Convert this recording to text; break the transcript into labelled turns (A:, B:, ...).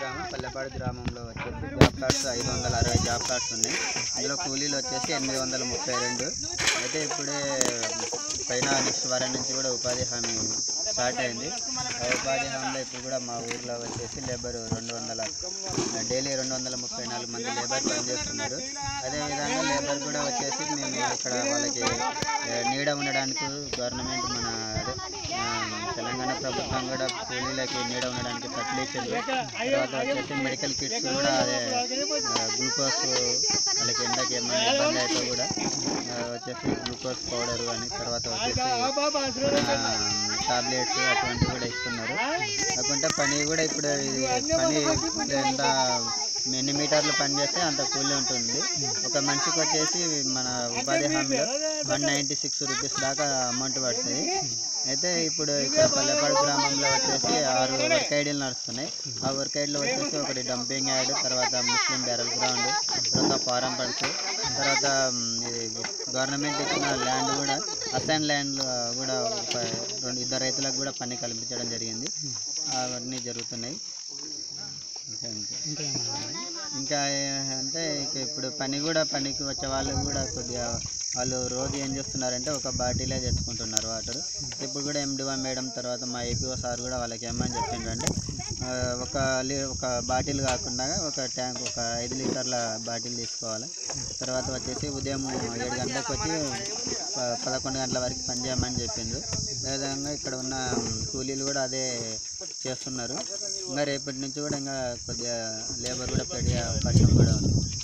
A: గ్రామం పల్లెపాడు గ్రామంలో వచ్చేసి జాబ్ కార్డ్స్ ఐదు వందల అరవై జాబ్ కార్డ్స్ ఉన్నాయి అందులో కూలీలు వచ్చేసి ఎనిమిది వందల ముప్పై రెండు అయితే ఇప్పుడే పైన నెక్స్ట్ వారం నుంచి కూడా ఉపాధి హామీ స్టార్ట్ అయింది ఆ ఉపాధి హామీలో ఇప్పుడు కూడా మా ఊర్లో వచ్చేసి లేబర్ రెండు వందల డైలీ రెండు వందల ముప్పై నాలుగు మంది లేబర్ పనిచేస్తున్నారు అదేవిధంగా లేబర్ కూడా వచ్చేసి మేము ఇక్కడ వాళ్ళకి ఆ, నీడ ఉండడానికి గవర్నమెంట్ మన అదే ఆ, తెలంగాణ ప్రభుత్వం కూడా కూలీలకి నీడ ఉండడానికి తట్లు ఇచ్చింది తర్వాత వచ్చేసి మెడికల్ కిట్స్ కూడా అదే ఆ, గ్లూకోజ్ వాళ్ళకి ఎండకి ఏమైనా ఇబ్బంది అయితే కూడా ఆ, వచ్చేసి గ్లూకోజ్ పౌడర్ కానీ తర్వాత వచ్చేసి టాబ్లెట్స్ అటువంటివి కూడా ఇస్తున్నారు కాకుంటే పని కూడా ఇప్పుడు ఇది పని ఎంత ఎన్ని మీటర్లు పని చేస్తే అంత కూలి ఉంటుంది ఒక మనిషికి వచ్చేసి మన ఉపాధి హామీలో వన్ నైంటీ సిక్స్ రూపీస్ దాకా అమౌంట్ పడుతుంది అయితే ఇప్పుడు ఇక్కడ పల్లెపాడు గ్రామంలో వచ్చేసి ఆరు వర్క్ ఐడీలు నడుస్తున్నాయి ఆ వర్క్ ఐడీలో వచ్చేసి ఒకటి డంపింగ్ యార్డ్ తర్వాత ముస్లిం బ్యారల్ గ్రౌండ్ తర్వాత ఫారం పడుతు తర్వాత మ్, ఇది గవర్నమెంట్ ఇచ్చిన ల్యాండ్ కూడా అసైన్ ల్యాండ్ కూడా ఒక రెండు ఇద్దరు రైతులకు కూడా పని కల్పించడం జరిగింది అవన్నీ జరుగుతున్నాయి అంతే అంతే ఇంకా ఏ- అంటే ఇక ఇప్పుడు పని కూడా పనికి వచ్చే వాళ్ళు కూడా కొద్దిగా వాళ్ళు రోజు ఏం చేస్తున్నారంటే ఒక బాటిలే తెచ్చుకుంటున్నారు వాటర్ ఇప్పుడు కూడా ఎండివా మేడం తర్వాత మా ఏపీఓ సార్ కూడా వాళ్ళకి ఏమని చెప్పిండ్రంటే ఆ, ఒక లీ ఒక బాటిల్ కాకుండా ఒక ట్యాంక్ ఒక ఐదు లీటర్ల బాటిల్ తీసుకోవాలి తర్వాత వచ్చేసి ఉదయం ఏడు గంటలకు వచ్చి ప- పదకొండు గంటల వరకు పని చేయమని చెప్పిండ్రు అదేవిధంగా ఇక్కడ ఉన్న కూలీలు కూడా అదే చేస్తున్నారు ఇంకా రేపటి నుంచి కూడా ఇంకా కొద్దిగా లేబర్ కూడా పెరిగే అవకాశం కూడా ఉంది